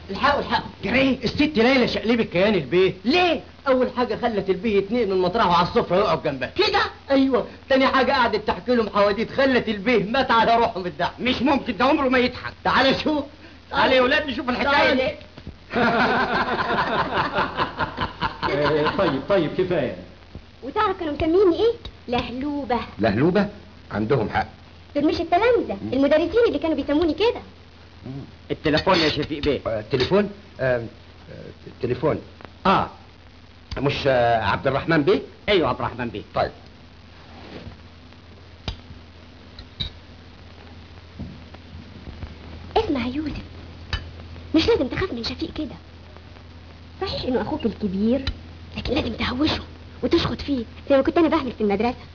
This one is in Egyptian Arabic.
الحقوا الحقوا جري الست ليلى شقلبت كيان البيت ليه اول حاجه خلت البيه يتنقل من مطرحه على السفره ويقعد جنبها كده ايوه تاني حاجه قعدت تحكي لهم حواديت خلت البيه مات على روحه من الضحك مش ممكن ده عمره ما يضحك تعالى شوف تعالى يا ولاد نشوف الحكايه دي آه، طيب طيب كفايه وتعرف كانوا مسميني ايه لهلوبه لهلوبة عندهم حق دول مش التلامذه المدرسين اللي كانوا بيسموني كده التليفون يا شفيق بيه آه، تليفون آه، آه، تليفون اه مش آه، عبد الرحمن بيه ايوه عبد الرحمن بيه طيب اسمع يا يوسف مش لازم تخاف من شفيق كده صحيح انه اخوك الكبير لكن لازم تهوشه وتشخط فيه زي ما كنت انا بعمل في المدرسه